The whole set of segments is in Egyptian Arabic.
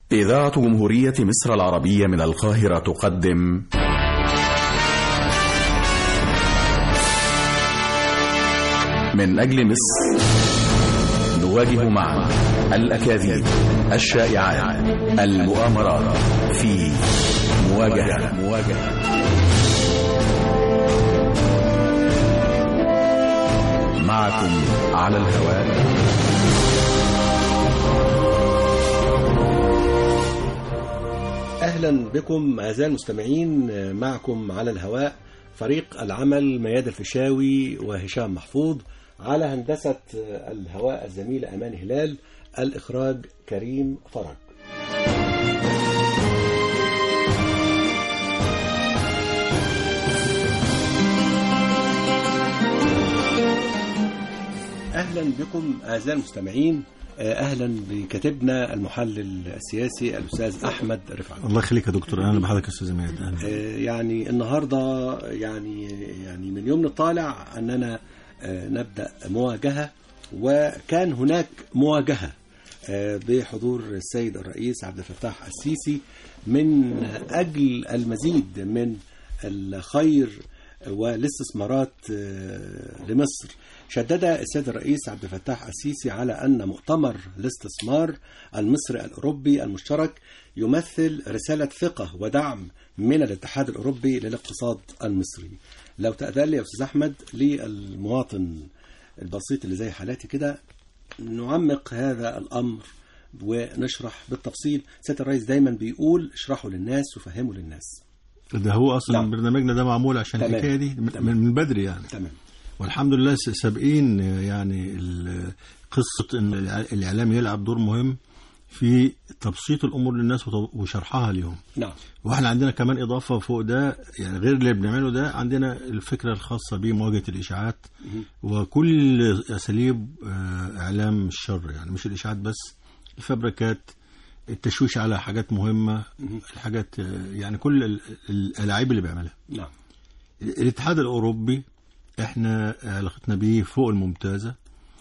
إذاعة جمهورية مصر العربية من القاهرة تقدم من أجل مصر نواجه معا الأكاذيب الشائعات المؤامرات في مواجهة مواجهة معكم على الهواء أهلا بكم أعزائي المستمعين معكم على الهواء فريق العمل مياد الفيشاوي وهشام محفوظ على هندسة الهواء الزميلة أمان هلال الإخراج كريم فرج أهلا بكم أعزائي المستمعين اهلا بكاتبنا المحلل السياسي الاستاذ احمد رفعت الله يخليك يا دكتور اهلا بحضرتك يا استاذ مياد آه، يعني النهارده يعني يعني من يومنا طالع اننا آه، نبدا مواجهه وكان هناك مواجهه آه، بحضور السيد الرئيس عبد الفتاح السيسي من اجل المزيد من الخير والاستثمارات لمصر شدد السيد الرئيس عبد الفتاح السيسي على أن مؤتمر الاستثمار المصري الأوروبي المشترك يمثل رسالة ثقة ودعم من الاتحاد الأوروبي للاقتصاد المصري لو تأذن لي يا أستاذ أحمد للمواطن البسيط اللي زي حالاتي كده نعمق هذا الأمر ونشرح بالتفصيل سيادة الرئيس دايما بيقول اشرحوا للناس وفهموا للناس ده هو اصلا نعم. برنامجنا ده معمول عشان تمام. الحكايه دي من, تمام. من بدري يعني تمام والحمد لله س- سابقين يعني ال- قصه ان الع- الاعلام يلعب دور مهم في تبسيط الامور للناس وت- وشرحها اليوم نعم واحنا عندنا كمان اضافه فوق ده يعني غير اللي بنعمله ده عندنا الفكره الخاصه بمواجهه الاشاعات وكل اساليب آه، اعلام الشر يعني مش الاشاعات بس الفبركات التشويش على حاجات مهمه الحاجات آه، يعني كل ال- ال- الالعاب اللي بيعملها نعم الاتحاد الاوروبي احنا علاقتنا بيه فوق الممتازه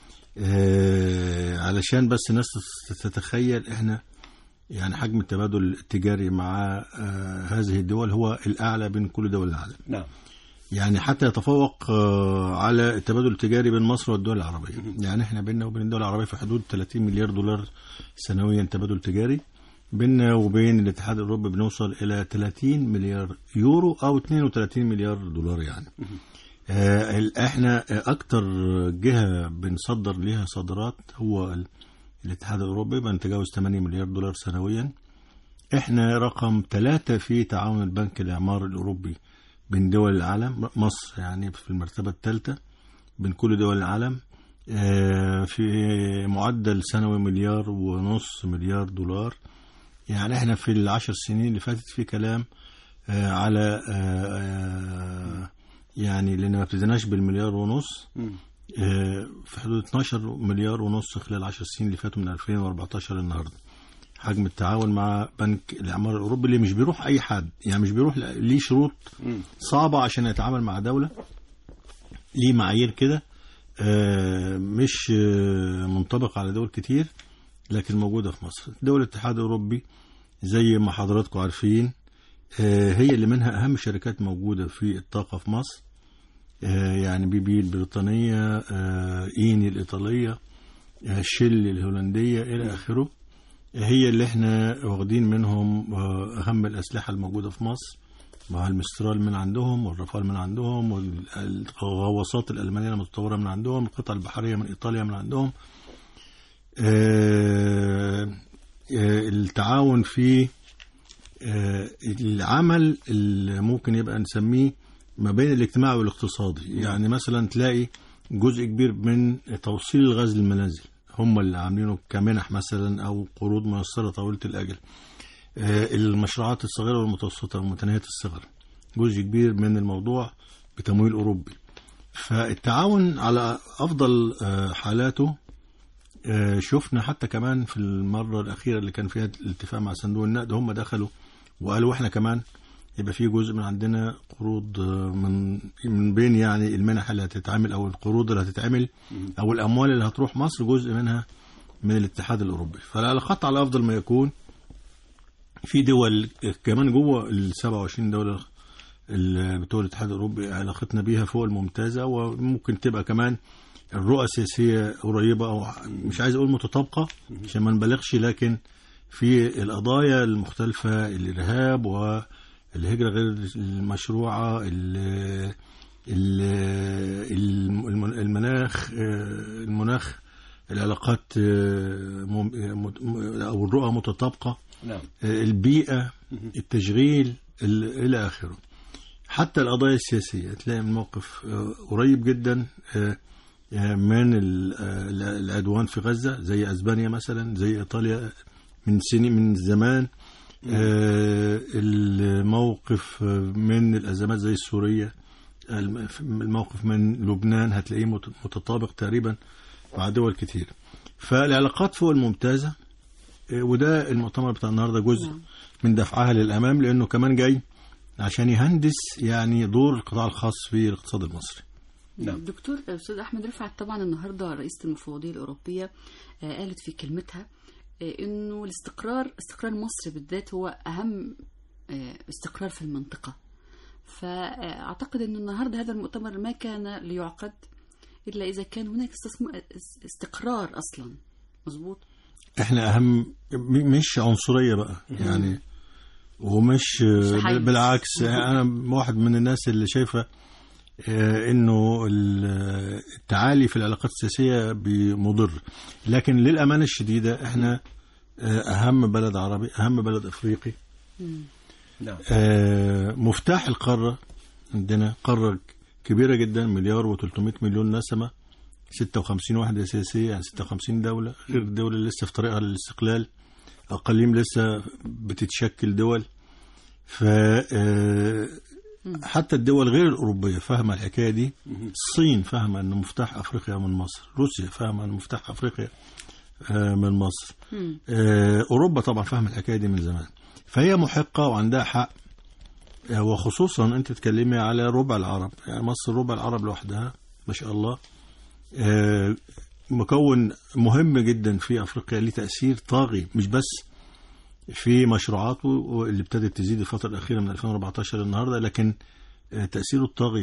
آه، علشان بس الناس تتخيل احنا يعني حجم التبادل التجاري مع آه، هذه الدول هو الاعلى بين كل دول العالم نعم يعني حتى يتفوق آه، على التبادل التجاري بين مصر والدول العربيه يعني احنا بيننا وبين الدول العربيه في حدود 30 مليار دولار سنويا تبادل تجاري بيننا وبين الاتحاد الاوروبي بنوصل الى 30 مليار يورو او 32 مليار دولار يعني آه، ال- احنا اكتر جهه بنصدر ليها صادرات هو ال- الاتحاد الاوروبي بنتجاوز 8 مليار دولار سنويا احنا رقم ثلاثة في تعاون البنك الاعمار الاوروبي بين دول العالم مصر يعني في المرتبة الثالثة بين كل دول العالم آه، في معدل سنوي مليار ونص مليار دولار يعني احنا في العشر سنين اللي فاتت في كلام آه، على آه، آه، يعني لان ما ابتديناش بالمليار ونص مم. آه، في حدود 12 مليار ونص خلال 10 سنين اللي فاتوا من 2014 النهارده حجم التعاون مع بنك الاعمار الاوروبي اللي مش بيروح اي حد يعني مش بيروح ل- ليه شروط مم. صعبه عشان يتعامل مع دوله ليه معايير كده آه، مش آه، منطبق على دول كتير لكن موجوده في مصر دول الاتحاد الاوروبي زي ما حضراتكم عارفين آه، هي اللي منها اهم شركات موجوده في الطاقه في مصر آه، يعني بي بي البريطانيه آه، ايني الايطاليه آه، شيل الهولنديه الى اخره هي اللي احنا واخدين منهم آه، اهم الاسلحه الموجوده في مصر مع المسترال من عندهم والرافال من عندهم والغواصات الالمانيه المتطوره من عندهم القطع البحريه من ايطاليا من عندهم آه، آه، التعاون في آه، العمل اللي ممكن يبقى نسميه ما بين الاجتماعي والاقتصادي يعني مثلا تلاقي جزء كبير من توصيل الغاز للمنازل هم اللي عاملينه كمنح مثلا او قروض ميسره طويله الاجل آه، المشروعات الصغيره والمتوسطه ومتناهيه الصغر جزء كبير من الموضوع بتمويل اوروبي فالتعاون على افضل آه، حالاته آه، شفنا حتى كمان في المره الاخيره اللي كان فيها الاتفاق مع صندوق النقد هم دخلوا وقالوا احنا كمان يبقى في جزء من عندنا قروض آه، من من بين يعني المنح اللي هتتعمل او القروض اللي هتتعمل او الاموال اللي هتروح مصر جزء منها من الاتحاد الاوروبي فالعلاقات على افضل ما يكون في دول كمان جوه ال 27 دوله ال- بتوع الاتحاد الاوروبي علاقتنا بيها فوق الممتازه وممكن تبقى كمان الرؤى السياسيه قريبه او مش عايز اقول متطابقه عشان ما نبالغش لكن في القضايا المختلفه الارهاب والهجره غير المشروعه ال- ال- الم- المناخ آه، المناخ العلاقات آه، مم- مت- او الرؤى متطابقه نعم البيئة التشغيل ال- إلى آخره حتى القضايا السياسية تلاقي الموقف آه، قريب جدا آه، آه، من ال- آه، العدوان في غزة زي أسبانيا مثلا زي إيطاليا من سنين من زمان آه، الموقف آه، من الأزمات زي السورية الم- الموقف من لبنان هتلاقيه مت- متطابق تقريبا مع دول كتير فالعلاقات فوق الممتازة آه، وده المؤتمر بتاع النهارده جزء من دفعها للامام لانه كمان جاي عشان يهندس يعني دور القطاع الخاص في الاقتصاد المصري نعم. دكتور استاذ احمد رفعت طبعا النهارده رئيسه المفوضيه الاوروبيه آه، قالت في كلمتها آه، انه الاستقرار استقرار مصر بالذات هو اهم آه، استقرار في المنطقه فاعتقد ان النهارده هذا المؤتمر ما كان ليعقد الا اذا كان هناك استثم- استقرار اصلا مظبوط احنا اهم م- مش عنصريه بقى يعني ومش آه، حيز. بالعكس انا واحد من الناس اللي شايفه آه، انه ال- التعالي في العلاقات السياسيه مضر لكن للامانه الشديده احنا آه، اهم بلد عربي اهم بلد افريقي نعم آه، مفتاح القارة عندنا قارة كبيرة جدا مليار و300 مليون نسمة 56 وحدة سياسية يعني 56 دولة غير الدولة اللي لسه في طريقها للاستقلال أقاليم لسه بتتشكل دول ف آه، حتى الدول غير الأوروبية فاهمة الحكاية دي الصين فاهمة أن مفتاح أفريقيا من مصر روسيا فاهمة أن مفتاح أفريقيا آه، من مصر آه، أوروبا طبعا فاهمة الحكاية دي من زمان فهي محقة وعندها حق آه، وخصوصا أنت تتكلمي على ربع العرب يعني مصر ربع العرب لوحدها ما شاء الله آه، مكون مهم جدا في أفريقيا ليه تأثير طاغي مش بس في مشروعاته واللي ابتدت تزيد الفترة الأخيرة من 2014 للنهاردة لكن آه، تأثيره الطاغي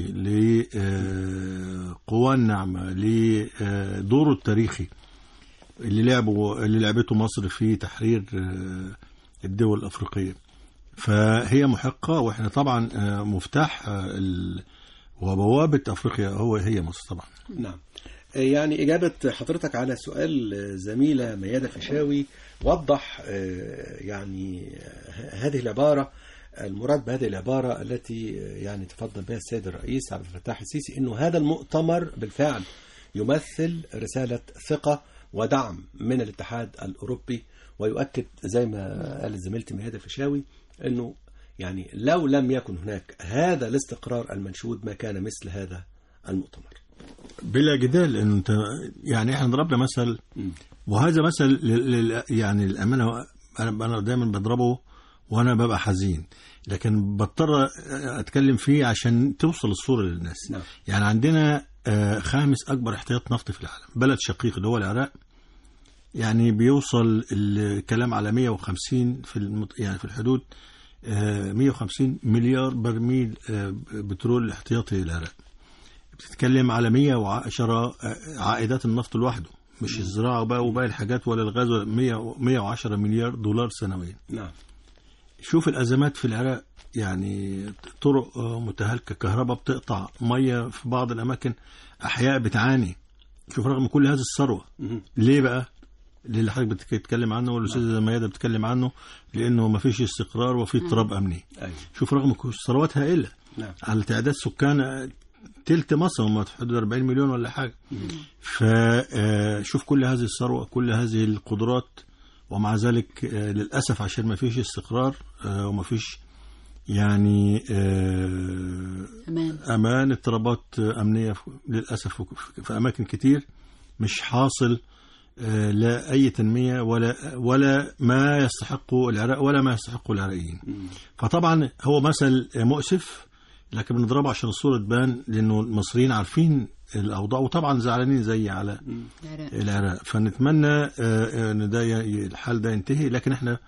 لقواه الناعمة لدوره التاريخي اللي لعبوا اللي لعبته مصر في تحرير آه، الدول الأفريقية فهي محقة واحنا طبعا آه، مفتاح آه، ال- وبوابة أفريقيا هو هي مصر طبعا نعم يعني إجابة حضرتك على سؤال زميلة ميادة فشاوي وضح آه، يعني آه، هذه العبارة المراد بهذه العبارة التي آه، يعني تفضل بها السيد الرئيس عبد الفتاح السيسي أنه هذا المؤتمر بالفعل يمثل رسالة ثقة ودعم من الاتحاد الأوروبي ويؤكد زي ما قالت زميلتي ميادة فشاوي أنه يعني لو لم يكن هناك هذا الاستقرار المنشود ما كان مثل هذا المؤتمر بلا جدال انه انت يعني احنا ضربنا مثل وهذا مثل لل- لل- يعني الامانه انا انا دايما بضربه وانا ببقى حزين لكن بضطر اتكلم فيه عشان توصل الصوره للناس نعم. يعني عندنا آه، خامس اكبر احتياط نفط في العالم بلد شقيق اللي هو العراق يعني بيوصل الكلام على 150 في المت... يعني في الحدود آه، 150 مليار برميل آه، بترول احتياطي للعراق بتتكلم على 110 عائدات النفط لوحده مش الزراعه بقى وباقي الحاجات ولا الغاز ولا 100 110 مليار دولار سنويا نعم شوف الازمات في العراق يعني طرق آه، متهالكه كهرباء بتقطع ميه في بعض الاماكن احياء بتعاني شوف رغم كل هذه الثروه مهم. ليه بقى اللي حضرتك بتتكلم عنه والاستاذه ميادة بتتكلم عنه لانه ما فيش استقرار وفي اضطراب امني أيوة. شوف رغم كل ثروات هائله نعم على تعداد سكان آه، تلت مصر هم في حدود 40 مليون ولا حاجه فشوف كل هذه الثروه كل هذه القدرات ومع ذلك آه، للاسف عشان ما فيش استقرار آه، وما فيش يعني آه، امان امان اضطرابات آه، امنيه في- للاسف في- في اماكن كتير مش حاصل آه، لا اي تنميه ولا ولا ما يستحقه العراق ولا ما يستحقه العراقيين فطبعا هو مثل مؤسف لكن بنضربه عشان الصوره تبان لانه المصريين عارفين الاوضاع وطبعا زعلانين زي على العراق العراق فنتمنى آه، آه، ان ده ي- الحال ده ينتهي لكن احنا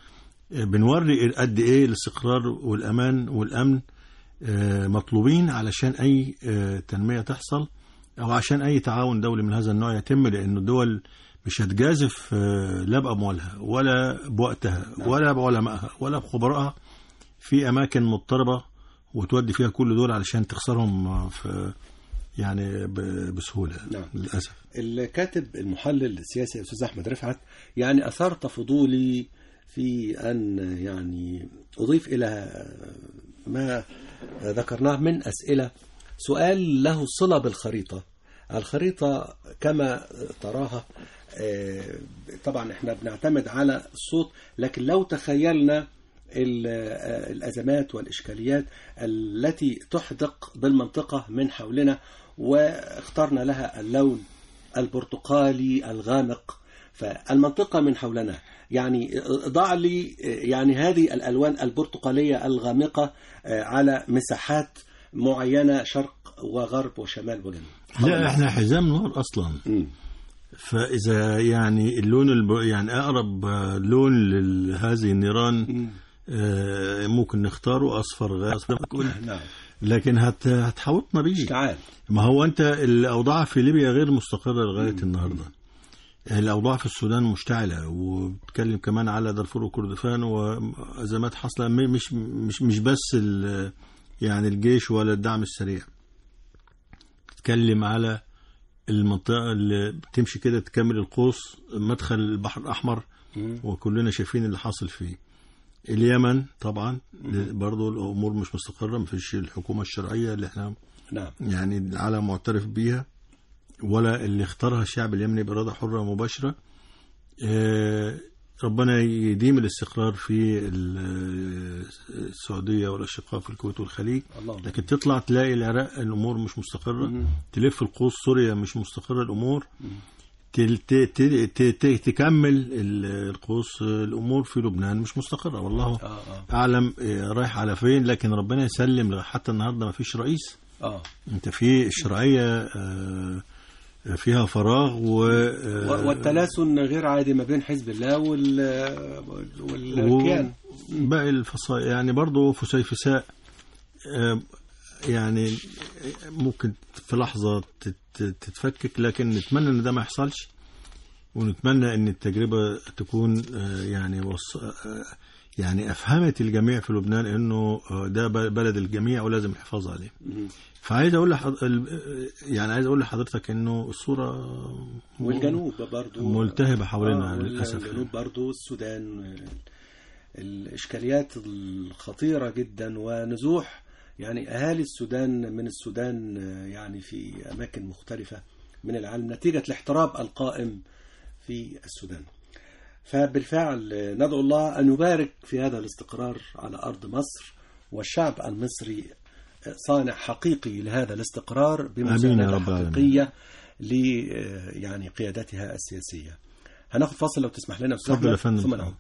آه، بنوري قد ايه الاستقرار والامان والامن آه، مطلوبين علشان اي آه، تنميه تحصل او عشان اي تعاون دولي من هذا النوع يتم لان الدول مش هتجازف آه، لا باموالها ولا بوقتها ولا بعلمائها ولا بخبرائها في اماكن مضطربه وتودي فيها كل دول علشان تخسرهم آه، في يعني ب- بسهوله نعم. للاسف الكاتب المحلل السياسي الاستاذ احمد رفعت يعني اثرت فضولي في ان يعني اضيف الى ما ذكرناه من اسئله سؤال له صله بالخريطه الخريطه كما تراها آه، طبعا احنا بنعتمد على الصوت لكن لو تخيلنا ال- آه، الازمات والاشكاليات التي تحدق بالمنطقه من حولنا واخترنا لها اللون البرتقالي الغامق فالمنطقة من حولنا يعني ضع لي يعني هذه الألوان البرتقالية الغامقة على مساحات معينة شرق وغرب وشمال وجنوب لا احنا حزام نار اصلا مم. فاذا يعني اللون الب... يعني اقرب آه، لون لهذه النيران آه، ممكن نختاره اصفر غاز كل نعم لكن هت... هتحوطنا بيه اشتعال ما هو انت الاوضاع في ليبيا غير مستقره لغايه النهارده الاوضاع في السودان مشتعله وبتكلم كمان على دارفور وكردفان وازمات حاصله م- مش مش مش بس ال- يعني الجيش ولا الدعم السريع بتتكلم على المنطقه اللي بتمشي كده تكمل القوس مدخل البحر الاحمر وكلنا شايفين اللي حاصل فيه اليمن طبعا برضو الامور مش مستقره مفيش الحكومه الشرعيه اللي احنا نعم يعني العالم معترف بيها ولا اللي اختارها الشعب اليمني بإرادة حرة مباشرة آه، ربنا يديم الاستقرار في ال- السعودية والأشقاء في الكويت والخليج اللهم لكن تطلع تلاقي العراق الأمور مش مستقرة تلف القوس سوريا مش مستقرة الأمور تل- ت- ت- ت- ت- تكمل ال- القوس الأمور في لبنان مش مستقرة والله اه اه أعلم آه، رايح على فين لكن ربنا يسلم حتى النهاردة ما فيش رئيس اه انت في الشرعيه آه، فيها فراغ و و- والتلاسن غير عادي ما بين حزب الله وال والكيان باقي الفصائل يعني برضه فسيفساء آه، يعني ممكن في لحظه تت- تتفكك لكن نتمنى ان ده ما يحصلش ونتمنى ان التجربه تكون آه، يعني وص... آه، يعني افهمت الجميع في لبنان انه آه، ده ب- بلد الجميع ولازم الحفاظ عليه فعايز اقول لحض... ال- يعني عايز اقول لحضرتك انه الصوره والجنوب برضو ملتهبه حوالينا آه، للاسف والجنوب برضو السودان الإشكاليات الخطيرة جدا ونزوح يعني أهالي السودان من السودان آه، يعني في أماكن مختلفة من العالم نتيجة الاحتراب القائم في السودان فبالفعل آه، ندعو الله أن يبارك في هذا الاستقرار على أرض مصر والشعب المصري آه، صانع حقيقي لهذا الاستقرار آمين يا بمساندة رب العالمين. حقيقية ل آه، يعني قيادتها السياسية هناخد فاصل لو تسمح لنا أستاذ اتفضل يا أحمد، فندم. ثم نعود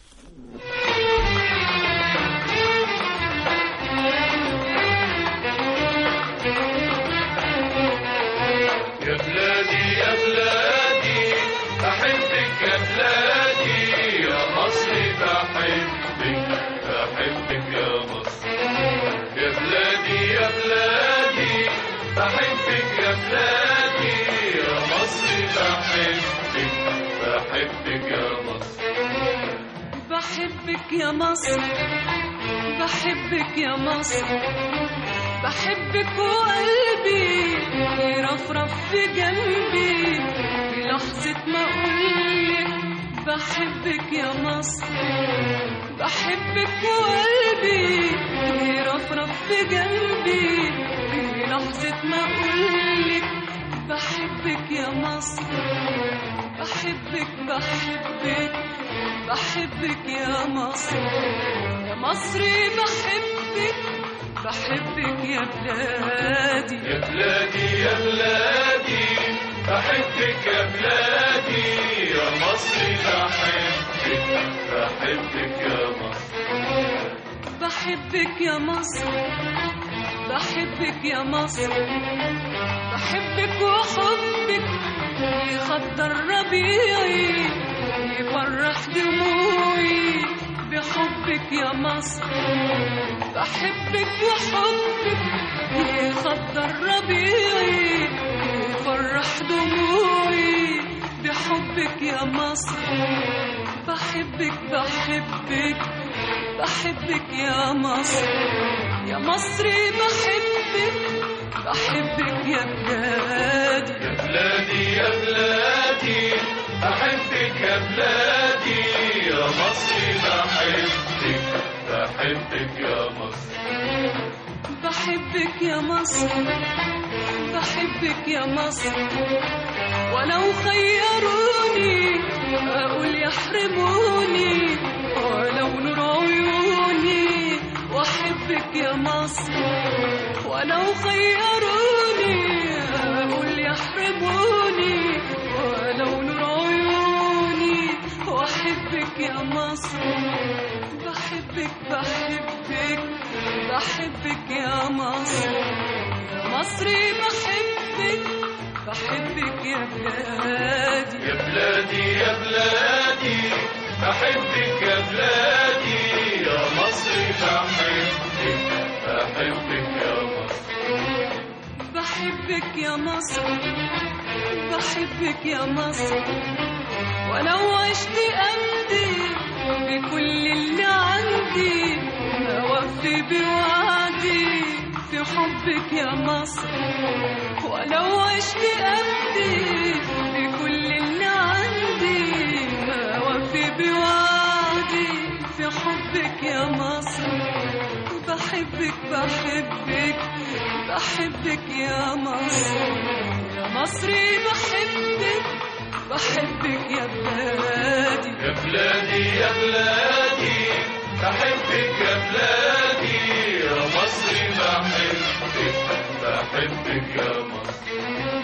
يا بلادي يا بلادي أحبك يا بلادي يا مصري بحبك بحبك يا مصر يا بلادي يا بلادي بحبك يا بلادي يا مصري بحبك بحبك يا مصر بحبك يا مصر بحبك يا مصر بحبك وقلبي يرفرف في جنبي في لحظة ما أقولك بحبك يا مصر بحبك وقلبي يرفرف في جنبي في لحظة ما أقولك بحبك يا مصر بحبك بحبك بحبك يا مصر يا مصري بحبك بحبك يا بلادي يا بلادي يا بلادي بحبك يا بلادي يا مصري بحبك بحبك يا مصر بحبك يا مصر بحبك يا مصر بحبك وحبك يخضر ربيعي يفرح دموعي بحبك بحبك يا مصر بحبك وحبك يخضر ربيعي يفرح دموعي بحبك يا مصر بحبك بحبك بحبك يا مصر يا مصري بحبك بحبك يا بلادي يا بلادي يا بلادي أحبك يا بلادي يا مصري بحبك بحبك يا مصر بحبك يا مصر بحبك يا مصر ولو خيروني أقول يحرموني ولو نور عيوني وأحبك يا مصر ولو خيروني أقول يحرموني ولو نور عيوني وأحبك يا مصر بحبك بحبك بحبك يا مصر يا مصري بحبك بحبك يا بلادي يا بلادي يا بلادي أحبك يا بلادي يا مصري بحبك بحبك يا مصر بحبك يا مصر بحبك يا مصر ولو عشت أمضي بكل اللي عندي ما وفي بوعدي في حبك يا مصر ولو عشت أمضي بكل اللي عندي ما وفي بوعدي في حبك يا مصر بحبك بحبك بحبك يا مصر يا مصري بحبك بحبك يا بلادي يا بلادي يا بلادي أحبك يا بلادي يا مصري بحبك بحبك يا مصر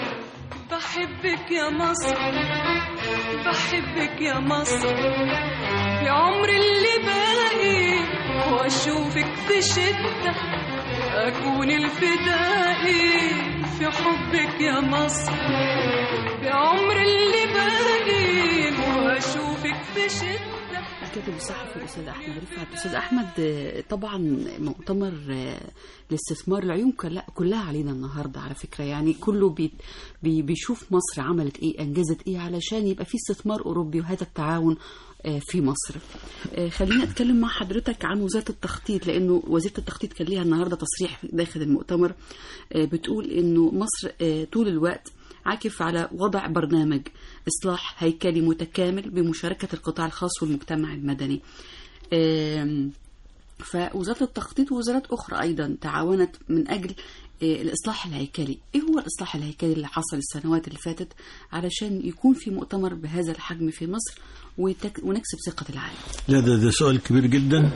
بحبك يا مصر بحبك يا مصر في عمر اللي باقي واشوفك في شدة اكون الفدائي في حبك يا مصر في عمر اللي باقي واشوفك في شدة الكاتب الصحفي الاستاذ احمد رفعت الاستاذ احمد آه، طبعا مؤتمر آه، الاستثمار العيون كلها كلها علينا النهارده على فكره يعني كله بي بي بيشوف مصر عملت ايه انجزت ايه علشان يبقى في استثمار اوروبي وهذا التعاون آه، في مصر آه، خليني اتكلم مع حضرتك عن وزاره التخطيط لانه وزيره التخطيط كان ليها النهارده تصريح داخل المؤتمر آه، بتقول انه مصر آه، طول الوقت عاكف على وضع برنامج إصلاح هيكلي متكامل بمشاركة القطاع الخاص والمجتمع المدني آم، فوزارة التخطيط ووزارات أخرى أيضا تعاونت من أجل آه، الإصلاح الهيكلي إيه هو الإصلاح الهيكلي اللي حصل السنوات اللي فاتت علشان يكون في مؤتمر بهذا الحجم في مصر وتك- ونكسب ثقة العالم لا ده, ده سؤال كبير جدا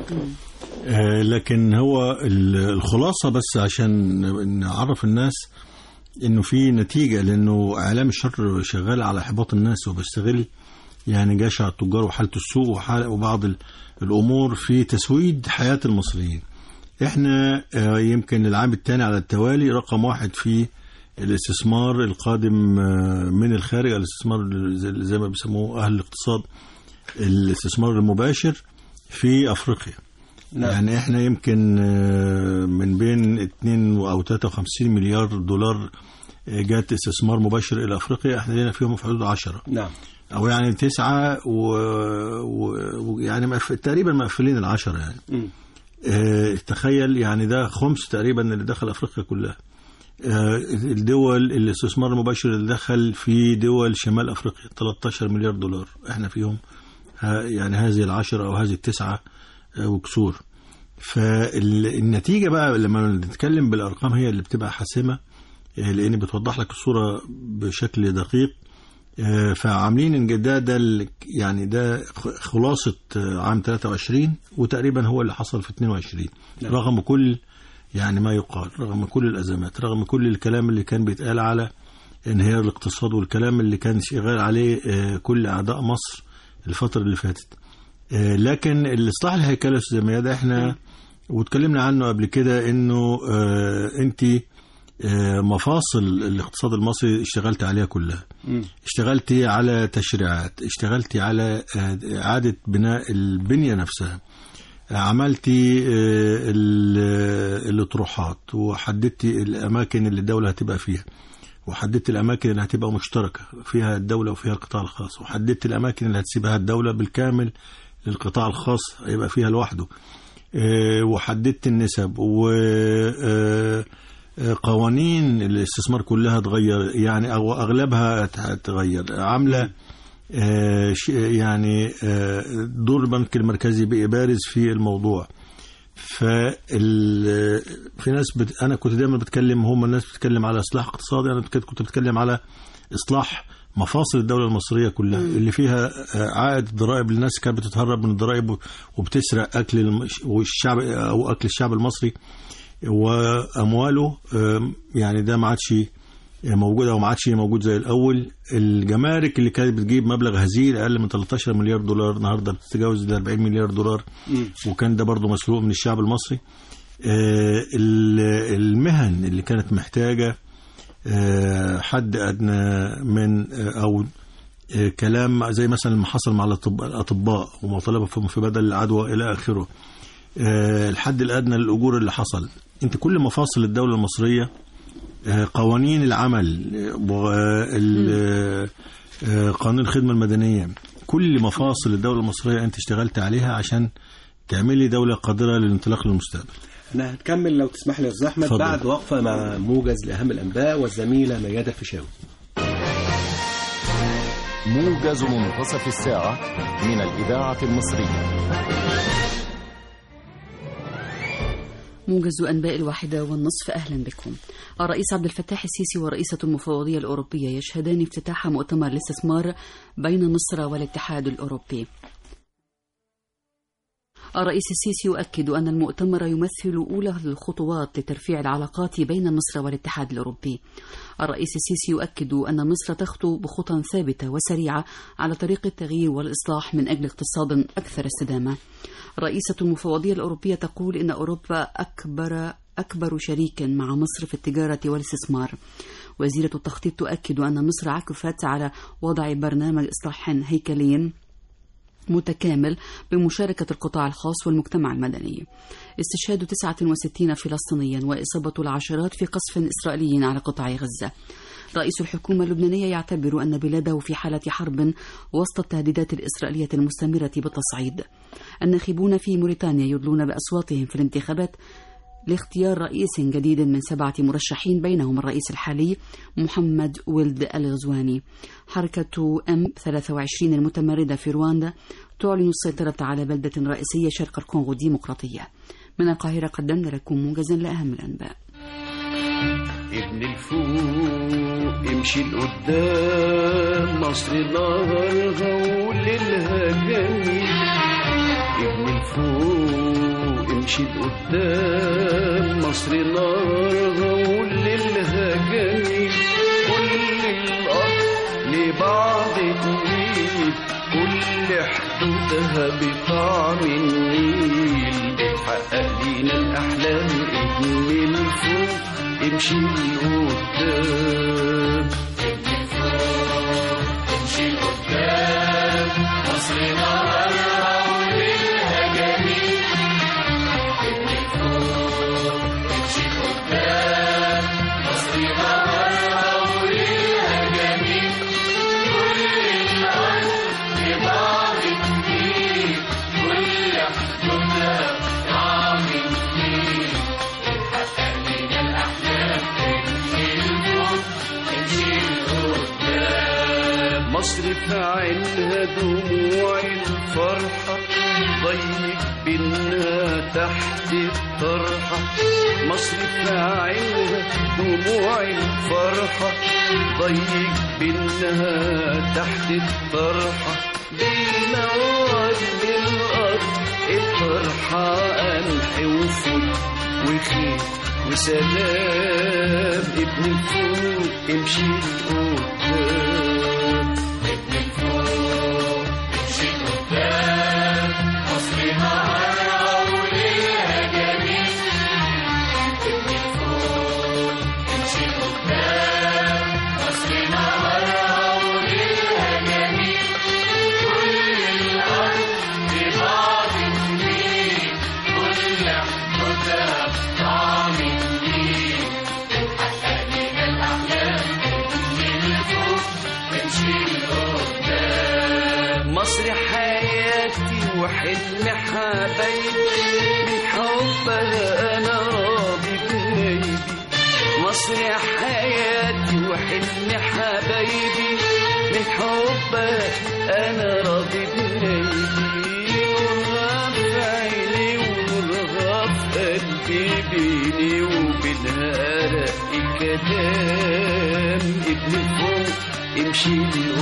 آه لكن هو ال- الخلاصة بس عشان نعرف الناس انه في نتيجة لانه اعلام الشر شغال على احباط الناس وبيستغل يعني جشع التجار وحالة السوق وحالة وبعض ال- الامور في تسويد حياة المصريين احنا آه يمكن العام الثاني على التوالي رقم واحد في الاستثمار القادم آه، من الخارج الاستثمار زي- زي ما بيسموه اهل الاقتصاد الاستثمار المباشر في افريقيا نعم. يعني احنا يمكن آه، من بين 2 او 53 مليار دولار آه، جات استثمار مباشر الى افريقيا احنا لنا فيهم في حدود 10 نعم او يعني تسعة ويعني و... و... يعني مقف... تقريبا مقفلين العشرة يعني مم. آه، تخيل يعني ده خمس تقريبا اللي دخل افريقيا كلها آه، الدول الاستثمار المباشر اللي دخل في دول شمال افريقيا 13 مليار دولار احنا فيهم ها- يعني هذه العشرة او هذه التسعة آه، وكسور فالنتيجة بقى لما نتكلم بالارقام هي اللي بتبقى حاسمة آه، لان بتوضح لك الصورة بشكل دقيق آه، فعاملين ان ده ده ال- يعني ده خ- خلاصه آه، عام 23 وتقريبا هو اللي حصل في 22 نعم. رغم كل يعني ما يقال رغم كل الازمات رغم كل الكلام اللي كان بيتقال على انهيار الاقتصاد والكلام اللي كان شغال عليه آه، كل اعداء مصر الفتره اللي فاتت آه، لكن الاصلاح الهيكلي يا استاذ ميادة احنا واتكلمنا عنه قبل كده انه انت مفاصل الاقتصاد المصري اشتغلت عليها كلها مم. اشتغلتي على تشريعات اشتغلتي على آه، إعادة بناء البنية نفسها عملتي آه، ال- الاطروحات وحددتي الاماكن اللي الدوله هتبقى فيها وحددت الاماكن اللي هتبقى مشتركه فيها الدوله وفيها القطاع الخاص وحددت الاماكن اللي هتسيبها الدوله بالكامل للقطاع الخاص هيبقى فيها لوحده آه، وحددت النسب و آه، آه، قوانين الاستثمار كلها تغير يعني او اغلبها هتغير عامله آه، ش- يعني آه، دور البنك المركزي بقى بارز في الموضوع فال في ناس بت... انا كنت دايما بتكلم هم الناس بتتكلم على اصلاح اقتصادي انا كنت كنت بتكلم على اصلاح مفاصل الدوله المصريه كلها اللي فيها آه، عائد الضرائب الناس كانت بتتهرب من الضرائب و- وبتسرق اكل الم- والشعب او اكل الشعب المصري وامواله آم، يعني ده ما عادش موجود او ما عادش موجود زي الاول الجمارك اللي كانت بتجيب مبلغ هزيل اقل من 13 مليار دولار النهارده بتتجاوز ال 40 مليار دولار وكان ده برضه مسروق من الشعب المصري آه، ال- المهن اللي كانت محتاجه آه، حد ادنى من آه، او آه، كلام زي مثلا ما حصل مع الأطب- الاطباء ومطالبهم في بدل العدوى الى اخره آه، الحد الادنى للاجور اللي حصل انت كل مفاصل الدوله المصريه آه، قوانين العمل آه، وال- آه، آه، قانون الخدمه المدنيه كل مفاصل الدوله المصريه انت اشتغلت عليها عشان تعملي دوله قادره للانطلاق للمستقبل انا هتكمل لو تسمح لي يا استاذ احمد اتفضل. بعد وقفه مع موجز لاهم الانباء والزميله ميادة فيشاوي موجز منتصف الساعة من الإذاعة المصرية موجز أنباء الواحدة والنصف أهلا بكم الرئيس عبد الفتاح السيسي ورئيسة المفوضية الأوروبية يشهدان افتتاح مؤتمر الاستثمار بين مصر والاتحاد الأوروبي الرئيس السيسي يؤكد أن المؤتمر يمثل أولى الخطوات لترفيع العلاقات بين مصر والاتحاد الأوروبي. الرئيس السيسي يؤكد أن مصر تخطو بخطى ثابتة وسريعة على طريق التغيير والإصلاح من أجل اقتصاد أكثر استدامة. رئيسة المفوضية الأوروبية تقول إن أوروبا أكبر أكبر شريك مع مصر في التجارة والاستثمار. وزيرة التخطيط تؤكد أن مصر عكفت على وضع برنامج إصلاح هيكلي متكامل بمشاركة القطاع الخاص والمجتمع المدني استشهاد 69 فلسطينيا وإصابة العشرات في قصف إسرائيلي على قطاع غزة رئيس الحكومة اللبنانية يعتبر أن بلاده في حالة حرب وسط التهديدات الإسرائيلية المستمرة بالتصعيد الناخبون في موريتانيا يدلون بأصواتهم في الانتخابات لاختيار رئيس جديد من سبعة مرشحين بينهم الرئيس الحالي محمد ولد الغزواني حركة أم 23 المتمردة في رواندا تعلن السيطرة على بلدة رئيسية شرق الكونغو الديمقراطية من القاهرة قدمنا لكم موجزا لأهم الأنباء ابن الفوق امشي لقدام مصر نهارها وليلها جميل ابن الفوق امشي لقدام مصر نهارها وليلها جميل كل الارض لبعض تميل كل حدودها بطعم النيل بتحقق لينا الاحلام ابن الفوق امشي لقدام مصر في عينها دموع الفرحة ضيق بينها تحت الطرحة مصر في عينها دموع الفرحة ضيق بينها تحت الطرحة بينور للأرض الطرحة قمح وفل وخير وسلام ابن الفوق امشي لقدام كل حدودها طعم النيل بتحقق لنا الأحلام من فوق بنشيل قدام مصر حياتي وحلم حبايبي من حبها انا راضي بنيبي مصر حياتي وحلم حبايبي من حبها انا راضي بنيبي ونورها في عيني ونورها في قلبي بيني وبينها رأي كلام ابن فوق امشي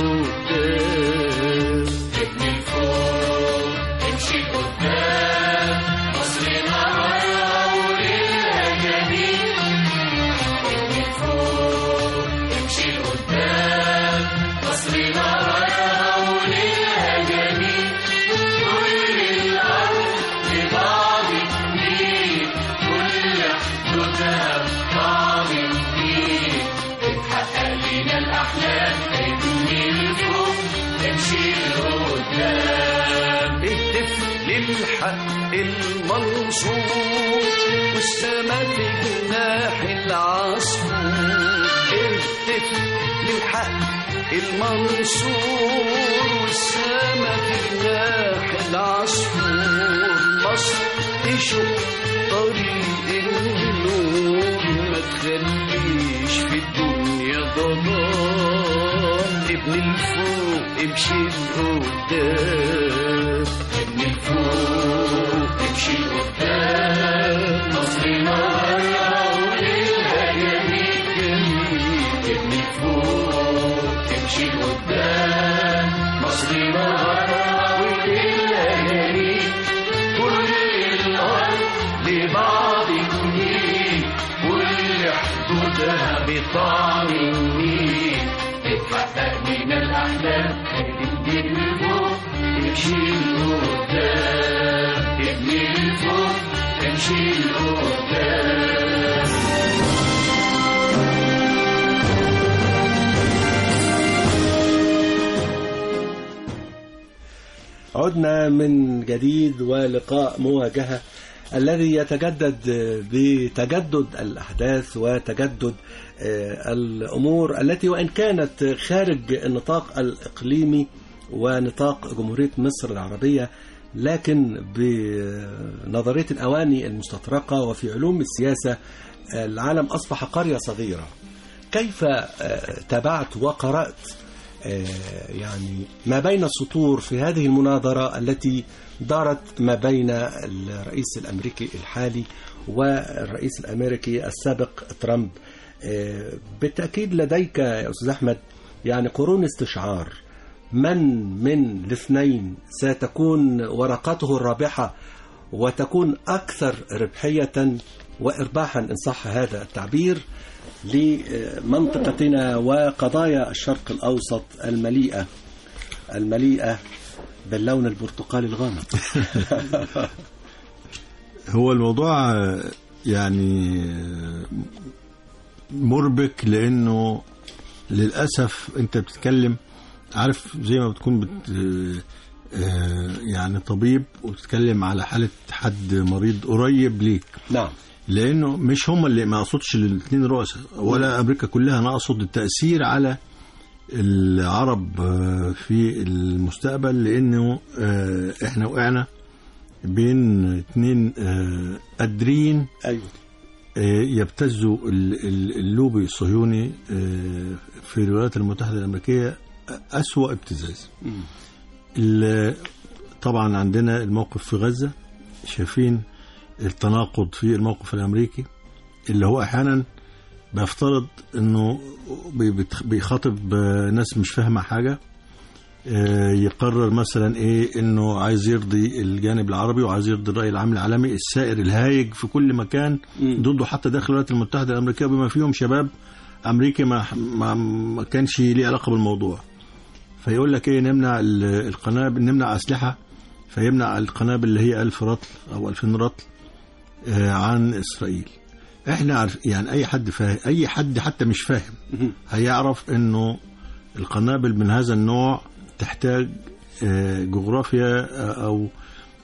لقدام ابن فوق امشي قدام مصرنا مرة وليلها جميل ابن فوق امشي قدام مصرنا مرة وليلها جميل كل الأرض لبعض النيل كل حدودها بطعم النيل بتحقق لنا الأحلام ابن فوق امشي لقدام اهتف للحق المنصور والسما في جناح العصفور اهتف للحق المنصور والسما في جناح العصفور مصر تشق طريق النور ما تخليش في الدنيا ضلال ابن الفوق امشي لقدام ابن الفوق امشي قدام مصر مرة وليلها جميل ابن الفوق امشي قدام مصر مرة وليلها جميل كل الأرض لبعض النيل كل حدودها بطعم النيل بتحقق لنا الأحلام ابن الفوق امشي لقدام ابن الفوق امشي لقدام عدنا من جديد ولقاء مواجهة الذي يتجدد بتجدد الأحداث وتجدد آه، الأمور التي وإن كانت خارج النطاق الإقليمي ونطاق جمهورية مصر العربية لكن بنظرية الأواني المستطرقة وفي علوم السياسة العالم أصبح قرية صغيرة كيف آه، تابعت وقرأت آه، يعني ما بين السطور في هذه المناظرة التي دارت ما بين الرئيس الأمريكي الحالي والرئيس الأمريكي السابق ترامب آه، بالتأكيد لديك يا أستاذ أحمد يعني قرون استشعار من من الاثنين ستكون ورقته الرابحة وتكون أكثر ربحية وإرباحا إن صح هذا التعبير لمنطقتنا وقضايا الشرق الأوسط المليئة المليئة باللون البرتقالي الغامق هو الموضوع آه، يعني آه، مربك لانه للاسف انت بتتكلم عارف زي ما بتكون بت آه، يعني طبيب وبتتكلم على حاله حد مريض قريب ليك نعم لانه مش هم اللي ما اقصدش الاثنين رؤساء ولا امريكا كلها انا اقصد التاثير على العرب آه، في المستقبل لانه آه، احنا وقعنا بين اثنين آه، قادرين أيوه آه، يبتزوا ال- ال- اللوبي الصهيوني آه، في الولايات المتحدة الأمريكية أسوأ ابتزاز مم. ال- طبعا عندنا الموقف في غزة شايفين التناقض في الموقف الأمريكي اللي هو أحيانا بيفترض أنه بي- بتخ- بيخاطب آه، ناس مش فاهمة حاجة آه، يقرر مثلا ايه انه عايز يرضي الجانب العربي وعايز يرضي الراي العام العالمي السائر الهايج في كل مكان مم. ضده حتى داخل الولايات المتحده الامريكيه بما فيهم شباب امريكا ما ما, ما كانش ليه علاقه بالموضوع فيقول لك ايه نمنع ال- القنابل نمنع اسلحه فيمنع القنابل اللي هي 1000 رطل او 2000 رطل آه، عن اسرائيل احنا عارف يعني اي حد فاهم اي حد حتى مش فاهم مم. هيعرف انه القنابل من هذا النوع تحتاج آه، جغرافيا آه، او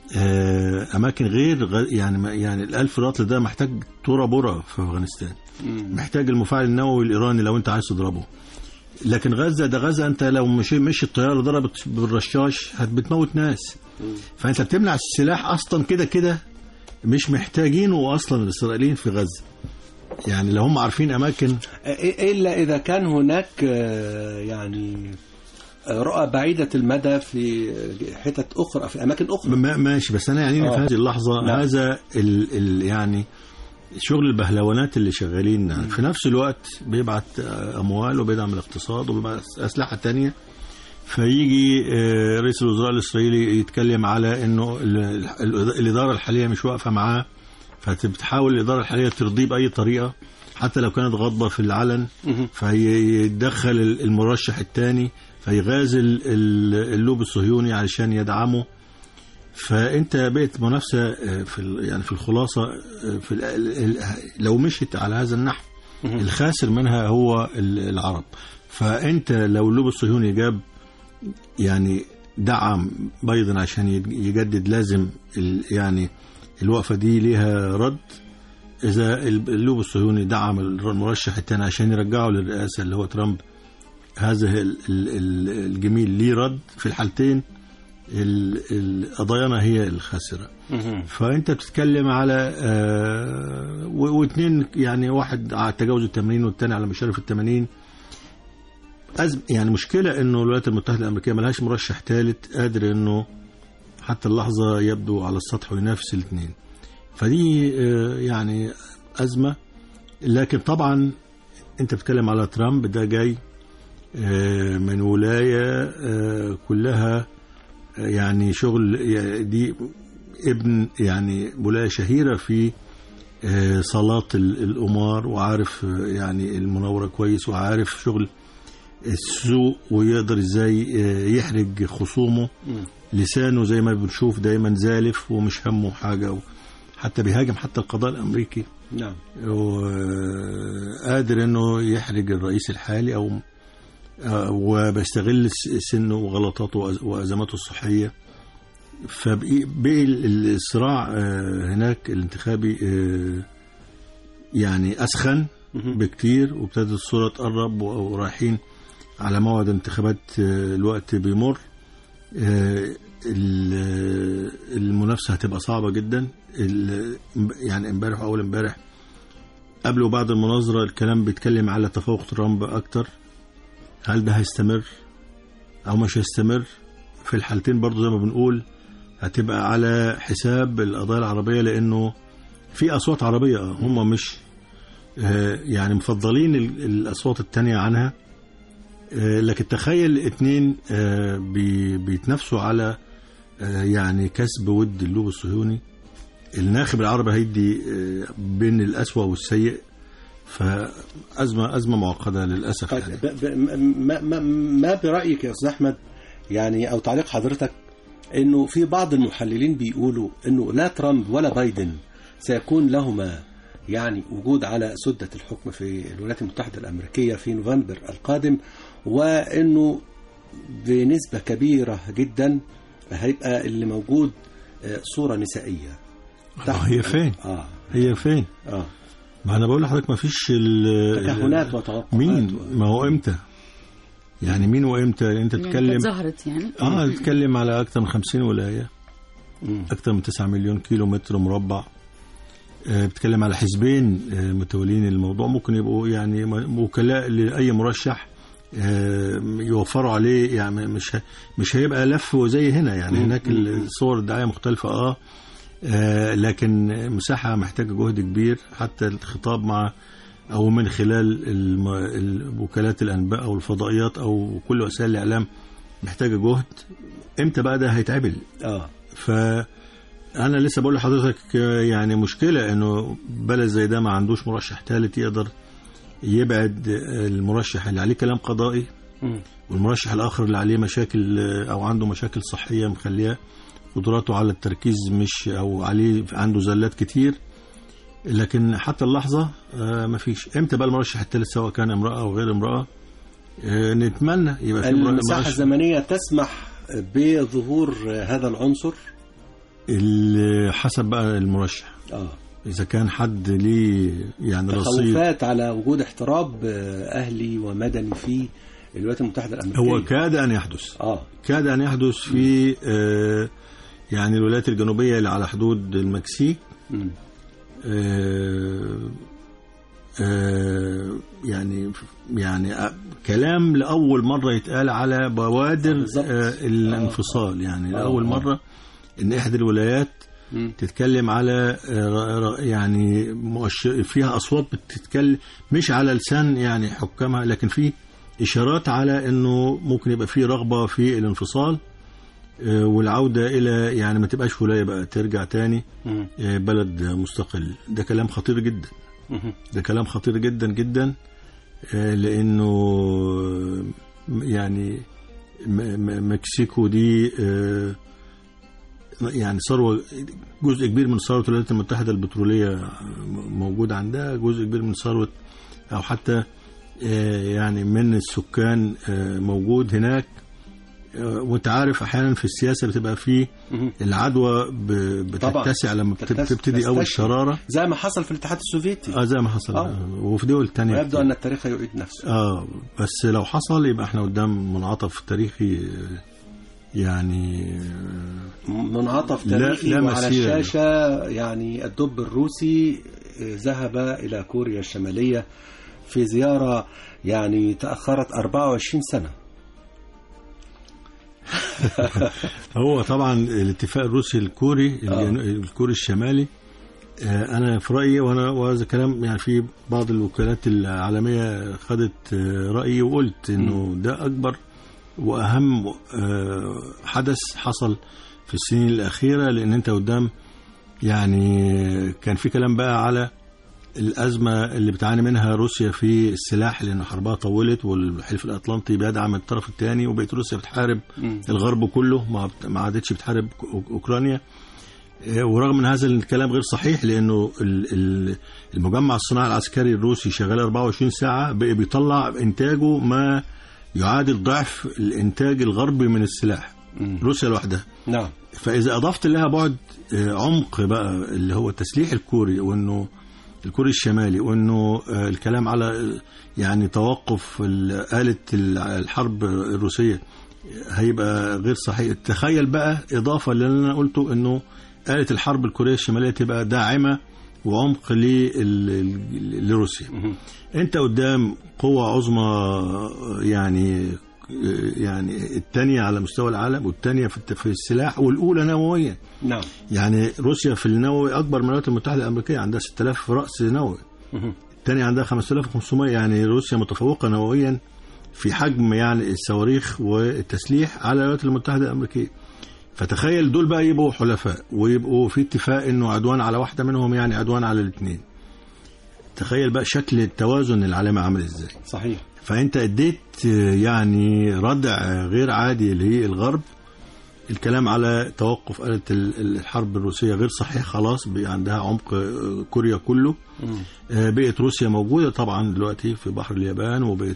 آه، اماكن غير غ- يعني ما- يعني الالف رطل ده محتاج تورا بورا في افغانستان محتاج المفاعل النووي الايراني لو انت عايز تضربه لكن غزه ده غزه انت لو مش مش الطياره ضربت بالرشاش هت- بتموت ناس فانت بتمنع السلاح اصلا كده كده مش محتاجينه اصلا الاسرائيليين في غزه يعني لو هم عارفين اماكن إلا إذا كان هناك آه، يعني آه، رؤى بعيدة المدى في حتت أخرى في أماكن أخرى ما- ماشي بس انا يعني آه. في هذه اللحظه نعم. هذا ال ال يعني شغل البهلوانات اللي شغالين في نفس الوقت بيبعت آه، اموال وبيدعم الاقتصاد وبيبعت اسلحه تانية فيجي آه، رئيس الوزراء الاسرائيلي يتكلم على انه ال- ال- الاداره الحاليه مش واقفه معاه فبتحاول الاداره الحاليه ترضيه باي طريقه حتى لو كانت غضبه في العلن فيتدخل ال- المرشح الثاني فيغازل ال- اللوب الصهيوني علشان يدعمه فانت بقت منافسه آه، في ال- يعني في الخلاصه آه، في ال- ال- ال- لو مشيت على هذا النحو الخاسر منها هو ال- العرب فانت لو اللوب الصهيوني جاب يعني دعم بايدن عشان يج- يجدد لازم ال- يعني الوقفه دي ليها رد اذا ال- اللوب الصهيوني دعم المرشح الثاني عشان يرجعه للرئاسه اللي هو ترامب هذا ال- ال- ال- الجميل ليه رد في الحالتين ال- ال- قضايانا هي الخاسره فانت بتتكلم على آه و- واثنين يعني واحد على تجاوز ال 80 والثاني على مشارف ال 80 أزم يعني مشكله انه الولايات المتحده الامريكيه ملهاش مرشح ثالث قادر انه حتى اللحظه يبدو على السطح وينافس الاثنين فدي آه يعني ازمه لكن طبعا انت بتتكلم على ترامب ده جاي آه من ولايه آه كلها يعني شغل دي ابن يعني ولاية شهيرة في آه، صلاة ال- القمار وعارف آه، يعني المناورة كويس وعارف شغل السوق ويقدر ازاي آه، يحرج خصومه لسانه زي ما بنشوف دايما زالف ومش همه حاجة حتى بيهاجم حتى القضاء الأمريكي نعم وقادر انه يحرج الرئيس الحالي او آه، وبيستغل س- سنه وغلطاته وأز- وازماته الصحيه فبقي ال- الصراع آه، هناك الانتخابي آه، يعني اسخن بكتير وابتدت الصوره تقرب و- ورايحين على موعد انتخابات آه، الوقت بيمر آه، ال- المنافسه هتبقى صعبه جدا ال- يعني امبارح واول امبارح قبل وبعد المناظرة الكلام بيتكلم على تفوق ترامب أكتر هل ده هيستمر أو مش هيستمر في الحالتين برضو زي ما بنقول هتبقى على حساب القضايا العربية لأنه في أصوات عربية آه، هم مش آه، يعني مفضلين ال- الأصوات التانية عنها آه، لكن تخيل اتنين آه، بي- بيتنافسوا على آه، يعني كسب ود اللوب الصهيوني الناخب العربي هيدي آه، بين الأسوأ والسيء فأزمة أزمة معقدة للأسف طيب يعني. ب- ب- ما, ما, ما برأيك يا أستاذ أحمد يعني أو تعليق حضرتك إنه في بعض المحللين بيقولوا إنه لا ترامب ولا بايدن سيكون لهما يعني وجود على سدة الحكم في الولايات المتحدة الأمريكية في نوفمبر القادم وإنه بنسبة كبيرة جدا هيبقى اللي موجود آه، صورة نسائية آه، هي فين؟ آه هي فين؟ آه ما أنا بقول لحضرتك ما فيش ال- تكهنات وتوقعات مين؟ و- ما هو إمتى؟ يعني مين وإمتى؟ أنت يعني تتكلم كانت ظهرت يعني اه تتكلم على اكثر من 50 ولايه مم. اكثر من 9 مليون كيلو متر مربع آه، بتتكلم على حزبين آه، متولين الموضوع ممكن يبقوا يعني م- وكلاء لاي مرشح آه، يوفروا عليه يعني مش ه- مش هيبقى لف وزي هنا يعني هناك الصور الدعايه مختلفه اه آه، لكن مساحه محتاجه جهد كبير حتى الخطاب مع او من خلال الم- ال- وكالات الانباء او الفضائيات او كل وسائل الاعلام محتاجه جهد امتى بقى ده هيتعمل آه فانا لسه بقول لحضرتك آه، يعني مشكله انه بلد زي ده ما عندوش مرشح ثالث يقدر يبعد آه، المرشح اللي عليه كلام قضائي مم. والمرشح الاخر اللي عليه مشاكل آه، او عنده مشاكل صحيه مخليه قدراته على التركيز مش او عليه عنده زلات كتير لكن حتى اللحظه آه، مفيش امتى بقى المرشح الثالث سواء كان امراه او غير امراه آه، نتمنى يبقى في المساحة مرشح الزمنية تسمح بظهور هذا العنصر اللي حسب بقى المرشح اه اذا كان حد ليه يعني رصيد تخوفات على وجود احتراب آه، اهلي ومدني في الولايات المتحده الامريكيه هو كاد ان يحدث اه كاد ان يحدث في آه، يعني الولايات الجنوبيه اللي على حدود المكسيك مم. آه، آه، يعني يعني آه، كلام لاول مره يتقال على بوادر بالظبط. آه، الانفصال يعني آه، لاول آه. مره ان احدى الولايات مم. تتكلم على آه، ر- ر- يعني مؤشر فيها اصوات بتتكلم مش على لسان يعني حكامها لكن في اشارات على انه ممكن يبقى في رغبه في الانفصال آه، والعوده الى يعني ما تبقاش ولايه بقى ترجع تاني مم. آه، بلد مستقل ده كلام خطير جدا مم. ده كلام خطير جدا جدا آه، لانه آه، يعني م- م- مكسيكو دي آه، يعني ثروه جزء كبير من ثروه الولايات المتحده البتروليه آه، موجود عندها جزء كبير من ثروه او حتى آه، يعني من السكان آه، موجود هناك آه، وانت عارف احيانا في السياسه بتبقى فيه مم. العدوى ب- طبعاً. بتتسع لما بت- تتس- بتبتدي اول تستشري. شراره زي ما حصل في الاتحاد السوفيتي اه زي ما حصل آه. آه. وفي دول تانية ويبدو كتير. ان التاريخ يعيد نفسه اه بس لو حصل يبقى احنا قدام منعطف تاريخي آه، يعني آه، منعطف لا- تاريخي لا وعلى مثيل له. الشاشه يعني الدب الروسي آه، ذهب الى كوريا الشماليه في زياره يعني تاخرت 24 سنه هو طبعا الاتفاق الروسي الكوري آه. الجنو- الكوري الشمالي آه، انا في رايي وانا وهذا كلام يعني في بعض الوكالات العالميه خدت آه، رايي وقلت انه ده اكبر واهم آه، حدث حصل في السنين الاخيره لان انت قدام يعني كان في كلام بقى على الازمه اللي بتعاني منها روسيا في السلاح لان حربها طولت والحلف الاطلنطي بيدعم الطرف الثاني وبقت روسيا بتحارب مم. الغرب كله ما بت- ما عادتش بتحارب أوك- اوكرانيا آه، ورغم من هذا الكلام غير صحيح لانه ال- ال- المجمع الصناعي العسكري الروسي شغال 24 ساعه بقى بيطلع انتاجه ما يعادل ضعف الانتاج الغربي من السلاح مم. روسيا لوحدها نعم فاذا اضفت لها بعد آه، عمق بقى اللي هو التسليح الكوري وانه الكوري الشمالي وانه آه، الكلام على آه، يعني توقف ال- آلة ال- الحرب الروسية هيبقى غير صحيح تخيل بقى إضافة اللي أنا قلته أنه آلة الحرب الكورية الشمالية تبقى داعمة وعمق لل- ال- لروسيا مهم. انت قدام قوة عظمى يعني يعني الثانية على مستوى العالم والثانية في الت- في السلاح والأولى نوويا نعم يعني روسيا في النووي أكبر من الولايات المتحدة الأمريكية عندها 6000 رأس نووي مهم. الثانية عندها 5500 يعني روسيا متفوقة نوويا في حجم يعني الصواريخ والتسليح على الولايات المتحدة الأمريكية فتخيل دول بقى يبقوا حلفاء ويبقوا في اتفاق انه عدوان على واحدة منهم يعني عدوان على الاثنين تخيل بقى شكل التوازن العالمي عامل ازاي صحيح فانت اديت آه، يعني ردع غير عادي للغرب الكلام على توقف آلة ال- الحرب الروسية غير صحيح خلاص بقى عندها عمق آه، كوريا كله مم. آه، بقت روسيا موجودة طبعا دلوقتي في بحر اليابان وبقت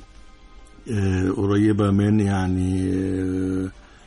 آه، قريبة من يعني آه،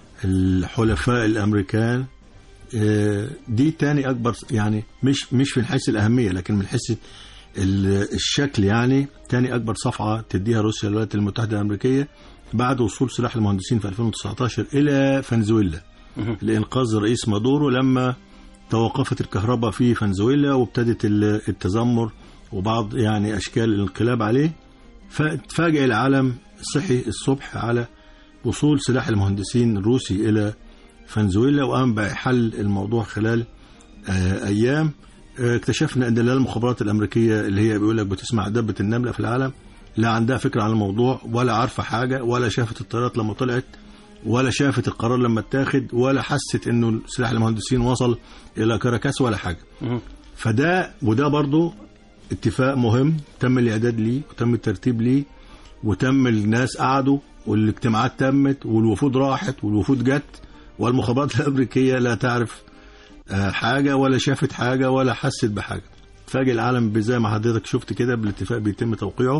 الحلفاء الأمريكان آه، دي تاني أكبر يعني مش مش من حيث الأهمية لكن من حيث ال- الشكل يعني تاني أكبر صفعة تديها روسيا للولايات المتحدة الأمريكية بعد وصول سلاح المهندسين في 2019 إلى فنزويلا مهم. لإنقاذ الرئيس مادورو لما توقفت الكهرباء في فنزويلا وابتدت ال- التذمر وبعض يعني أشكال الانقلاب عليه فتفاجئ العالم صحي الصبح على وصول سلاح المهندسين الروسي إلى فنزويلا وقام بحل الموضوع خلال آه، أيام آه، اكتشفنا أن لا المخابرات الأمريكية اللي هي بيقول لك بتسمع دبة النملة في العالم لا عندها فكرة عن الموضوع ولا عارفة حاجة ولا شافت الطيارات لما طلعت ولا شافت القرار لما اتاخد ولا حست انه سلاح المهندسين وصل الى كاراكاس ولا حاجه مهم. فده وده برضو اتفاق مهم تم الاعداد ليه وتم الترتيب ليه وتم الناس قعدوا والاجتماعات تمت والوفود راحت والوفود جت والمخابرات الامريكيه لا تعرف آه، حاجه ولا شافت حاجه ولا حست بحاجه فاجئ العالم بزي ما حضرتك شفت كده بالاتفاق بيتم توقيعه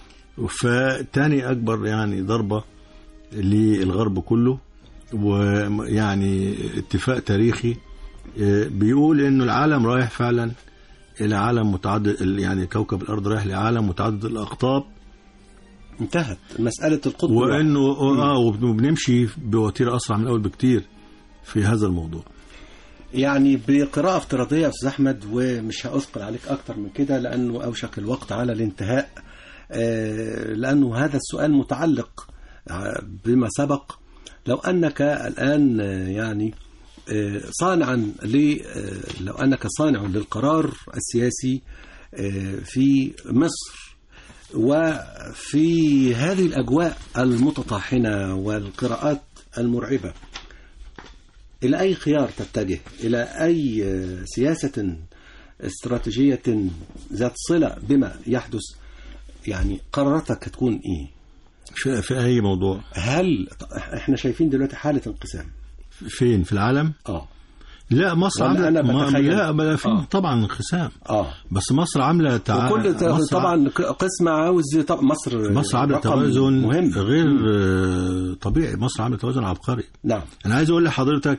فتاني اكبر يعني ضربه للغرب كله ويعني اتفاق تاريخي آه، بيقول انه العالم رايح فعلا الى عالم متعدد يعني كوكب الارض رايح لعالم متعدد الاقطاب انتهت مساله القطب الواحد. وانه اه وبنمشي بوتيره اسرع من الاول بكتير في هذا الموضوع يعني بقراءة افتراضية يا أستاذ أحمد ومش هأثقل عليك أكتر من كده لأنه أوشك الوقت على الانتهاء آه، لأنه هذا السؤال متعلق آه، بما سبق لو أنك الآن آه، يعني آه، صانعا ل آه، لو أنك صانع للقرار السياسي آه، في مصر وفي هذه الأجواء المتطاحنة والقراءات المرعبة إلى أي خيار تتجه إلى أي آه، سياسة استراتيجية ذات صلة بما يحدث يعني قراراتك هتكون إيه في, في اي موضوع هل احنا شايفين دلوقتي حالة انقسام فين في العالم اه لا مصر ولا عامله أنا ما- بتخيل؟ لا بلا في آه. طبعا انقسام اه بس مصر عامله تع... وكل ت- مصر طبعا ق- قسم عاوز طبعا مصر مصر عامله رقم توازن مهم غير آه، طبيعي مصر عامله توازن عبقري نعم انا عايز اقول لحضرتك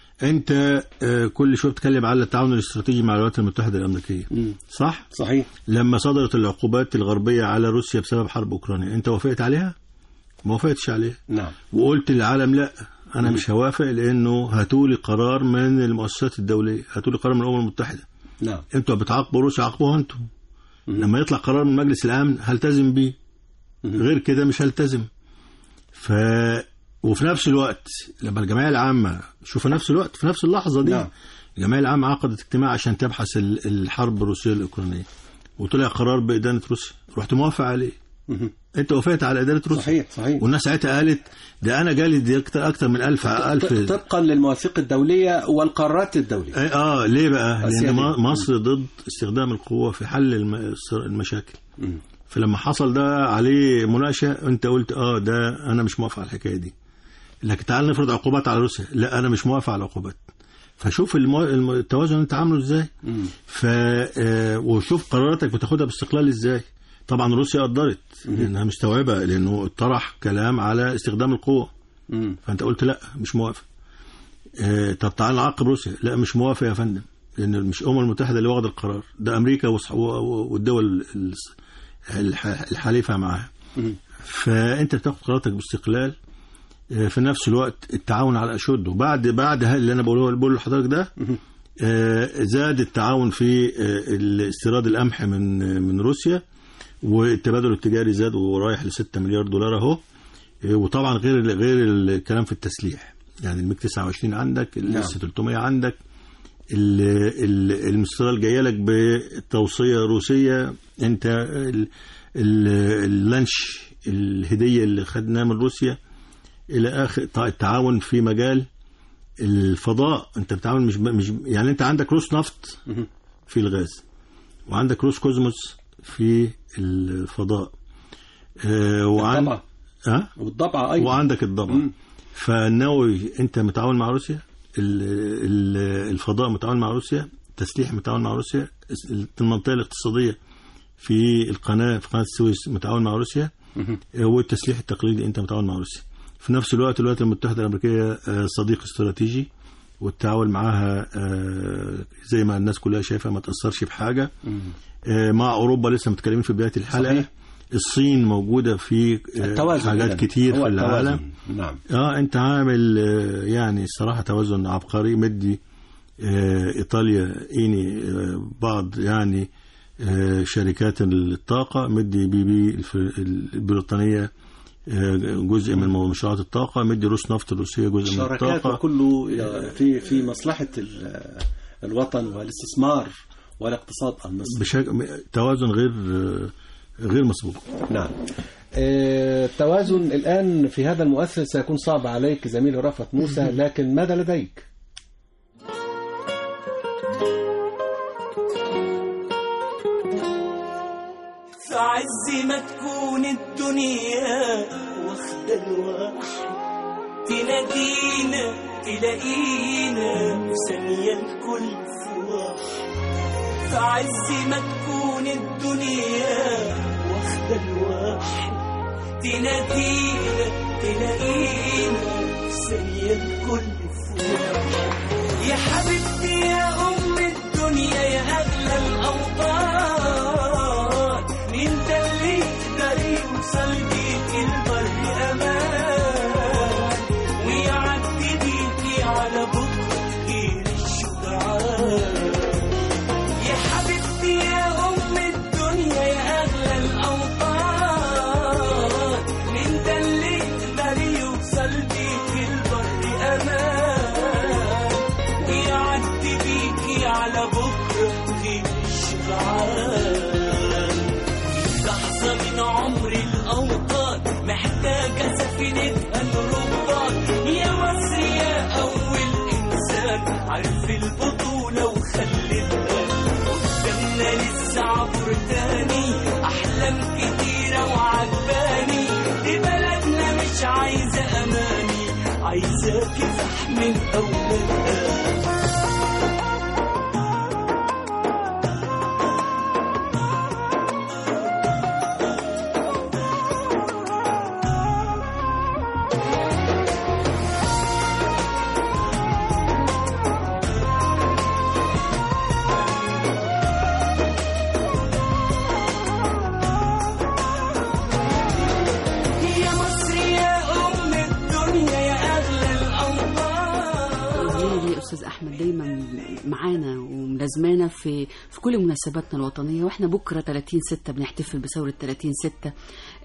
انت آه، كل شويه بتتكلم على التعاون الاستراتيجي مع الولايات المتحده الامريكيه مم. صح صحيح لما صدرت العقوبات الغربيه على روسيا بسبب حرب اوكرانيا انت وافقت عليها ما وافقتش عليها نعم وقلت للعالم لا انا مش هوافق لانه هاتولي قرار من المؤسسات الدوليه هاتولي قرار من الامم المتحده نعم انتوا بتعاقبوا روسيا عاقبوها انتوا لما يطلع قرار من مجلس الامن هلتزم بيه غير كده مش هلتزم ف وفي نفس الوقت لما الجمعيه العامه شوف في نفس الوقت في نفس اللحظه دي نعم. الجمعيه العامه عقدت اجتماع عشان تبحث ال- الحرب الروسيه الاوكرانيه وطلع قرار بادانه روسيا رحت موافق عليه مهم. انت وافقت على ادانه روسيا صحيح صحيح والناس ساعتها قالت ده انا جالي دي اكتر اكتر من 1000 1000 طبقا للمواثيق الدولية والقرارات الدولية اي اه ليه بقى؟ لان أسيادي. م- مصر ضد استخدام القوه في حل الم- الصر- المشاكل. مم. فلما حصل ده عليه مناقشه انت قلت اه ده انا مش موافق على الحكايه دي. لكن تعال نفرض عقوبات على روسيا، لا انا مش موافق على العقوبات. فشوف المو... الم- التوازن انت عامله ازاي. مم. ف آه، وشوف قراراتك بتاخدها باستقلال ازاي. طبعا روسيا قدرت لانها مستوعبه لانه اطرح كلام على استخدام القوه. مم. فانت قلت لا مش موافق آه، طب تعال نعاقب روسيا لا مش موافق يا فندم لان مش الامم المتحده اللي واخده القرار ده امريكا وص- و- و- والدول الس- الح- الحليفه معاها مم. فانت بتاخد قراراتك باستقلال آه، في نفس الوقت التعاون على اشده بعد بعد ه- اللي انا بقوله بقوله لحضرتك ده آه، زاد التعاون في آه، استيراد القمح من آه، من روسيا والتبادل التجاري زاد ورايح ل 6 مليار دولار اهو آه، وطبعا غير غير الكلام في التسليح يعني الميج 29 عندك الاس 300 عندك ال- ال- المستوى جايه لك بتوصيه روسيه انت ال- ال- اللانش الهديه اللي خدناها من روسيا الى اخر طا- التعاون في مجال الفضاء انت بتعامل مش مش يعني انت عندك روس نفط مهم. في الغاز وعندك روس كوزموس في الفضاء آه وعن الضبعة اه والضبعة أيضا وعندك الضبع مم. فالنووي انت متعاون مع روسيا ال- ال- الفضاء متعاون مع روسيا التسليح متعاون مع روسيا المنطقه الاقتصاديه في القناه في قناه السويس متعاون مع روسيا مهم. والتسليح التقليدي انت متعاون مع روسيا في نفس الوقت الولايات المتحده الامريكيه آه، صديق استراتيجي والتعاون معاها آه، زي ما الناس كلها شايفه ما تاثرش بحاجه مم. آه، مع اوروبا لسه متكلمين في بدايه الحلقه صحيح. الصين موجوده في آه، التوازن حاجات إذن. كتير هو في التوازن. العالم نعم اه انت عامل آه، يعني الصراحه توازن عبقري مدي آه، ايطاليا ايني آه، بعض يعني آه، شركات الطاقه مدي بي بي الف- البريطانيه آه، جزء من مشروعات الطاقه مدي روس نفط الروسيه جزء من شراكات الطاقه وكله في في مصلحة ال- الوطن والاستثمار والاقتصاد المصري بشكل توازن غير آه، غير مسبوق نعم آه، التوازن الآن في هذا المؤثر سيكون صعب عليك زميلي رأفت موسى لكن ماذا لديك؟ في عز ما تكون الدنيا واخدة الواحد تنادينا تلاقينا في ثانية الكل في واحد في عز ما تكون الدنيا واخدة الواحد تنادينا تلاقينا في ثانية الكل في واحد يا حبيبتي في البطولة وخلتها قدامنا لسه عبر تاني أحلام كتيرة وعجباني دي بلدنا مش عايزة أماني عايزة كفاح من أولادها يا مصر يا أم الدنيا يا أغلى الأوطان الأغنية دي يا أستاذ أحمد دايما معانا وملازمانا في في كل مناسباتنا الوطنية وإحنا بكرة 30 ستة بنحتفل بثورة 30 ستة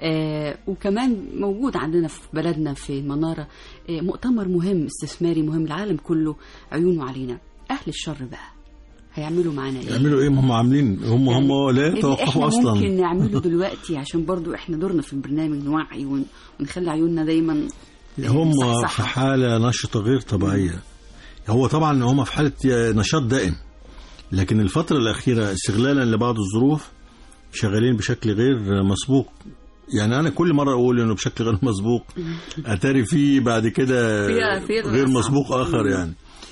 آه وكمان موجود عندنا في بلدنا في المنارة آه مؤتمر مهم استثماري مهم العالم كله عيونه علينا أهل الشر بقى هيعملوا معانا إيه؟ يعملوا ايه ما هم عاملين هم هم لا اللي يتوقفوا احنا اصلا ممكن نعمله دلوقتي عشان برضو احنا دورنا في البرنامج نوعي ون- ونخلي عيوننا دايما هم مصحصحة. في حالة نشطة غير طبيعية هو طبعا هم في حالة نشاط دائم لكن الفترة الأخيرة استغلالا لبعض الظروف شغالين بشكل غير مسبوق يعني أنا كل مرة أقول إنه بشكل غير مسبوق أتاري فيه بعد كده فيها- فيها غير أصعب. مسبوق آخر يعني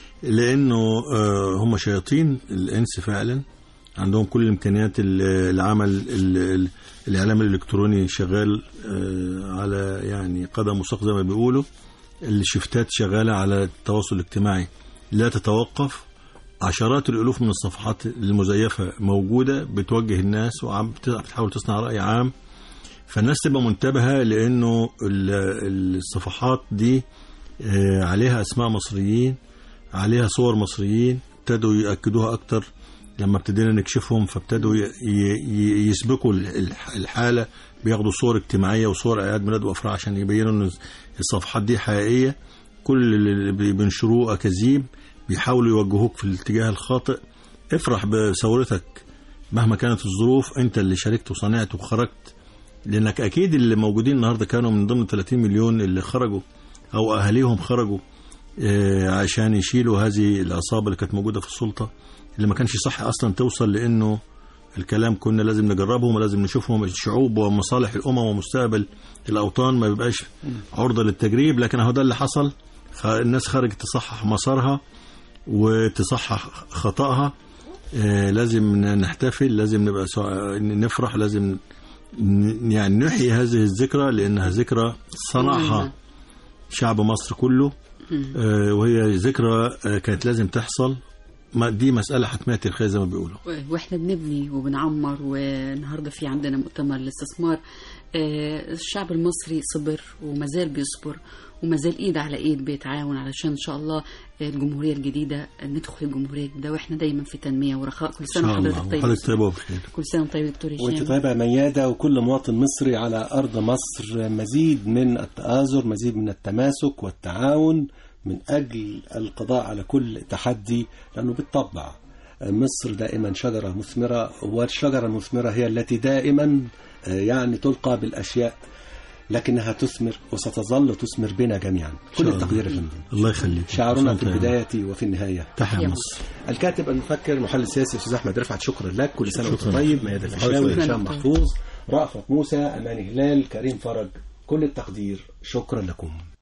لأنه آه، هم شياطين الإنس فعلا عندهم كل الإمكانيات ال- العمل ال- ال- الإعلام الإلكتروني شغال آه، على يعني قدم وساق زي ما بيقولوا الشفتات شغالة على التواصل الاجتماعي لا تتوقف عشرات الألوف من الصفحات المزيفة موجودة بتوجه الناس وعم بتحاول تصنع رأي عام فالناس تبقى منتبهة لأنه ال- الصفحات دي آه، عليها أسماء مصريين عليها صور مصريين ابتدوا يأكدوها أكتر لما ابتدينا نكشفهم فابتدوا ي- ي- يسبقوا ال- الحالة بياخدوا صور اجتماعية وصور أعياد ميلاد وأفراح عشان يبينوا إن الصفحات دي حقيقية كل اللي بي- بينشروه أكاذيب بيحاولوا يوجهوك في الاتجاه الخاطئ افرح بثورتك مهما كانت الظروف انت اللي شاركت وصنعت وخرجت لانك اكيد اللي موجودين النهارده كانوا من ضمن 30 مليون اللي خرجوا او اهاليهم خرجوا آه، عشان يشيلوا هذه العصابه اللي كانت موجوده في السلطه اللي ما كانش صح اصلا توصل لانه الكلام كنا لازم نجربهم ولازم نشوفهم الشعوب ومصالح الامم ومستقبل الاوطان ما بيبقاش عرضه للتجريب لكن اهو ده اللي حصل خ- الناس خرجت تصحح مسارها وتصحح خطأها آه، لازم نحتفل لازم نبقى سع- نفرح لازم ن- يعني نحيي هذه الذكرى لأنها ذكرى صنعها شعب مصر كله آه، وهي ذكرى آه، كانت لازم تحصل ما دي مسألة حتمية تاريخية زي ما بيقولوا واحنا بنبني وبنعمر والنهارده في عندنا مؤتمر الاستثمار آه، الشعب المصري صبر وما زال بيصبر وما زال ايد على ايد بيتعاون علشان ان شاء الله الجمهوريه الجديده ندخل الجمهوريه الجديده واحنا دايما في تنميه ورخاء كل إن سنه شاء الله وحضرتك طيب وحضرتك طيبة وبخير كل سنه وانت طيب دكتور وانت هشام طيبة يا ميادة وكل مواطن مصري على أرض مصر مزيد من التآزر مزيد من التماسك والتعاون من أجل القضاء على كل تحدي لأنه بالطبع مصر دائما شجرة مثمرة والشجرة المثمرة هي التي دائما آه، يعني تلقى بالأشياء لكنها تثمر وستظل تثمر بنا جميعا كل شاء الله. التقدير يا فندم الله يخليك شعارنا كل في سنة وأنت البداية وفي النهاية تحيا يا مصر الكاتب المفكر المحلل السياسي الاستاذ احمد رفعت شكرا لك كل سنه وانت شكراً. طيب ميادة الفيشاوي شكراً. هشام محفوظ رأفت موسى اماني هلال كريم فرج كل التقدير شكرا لكم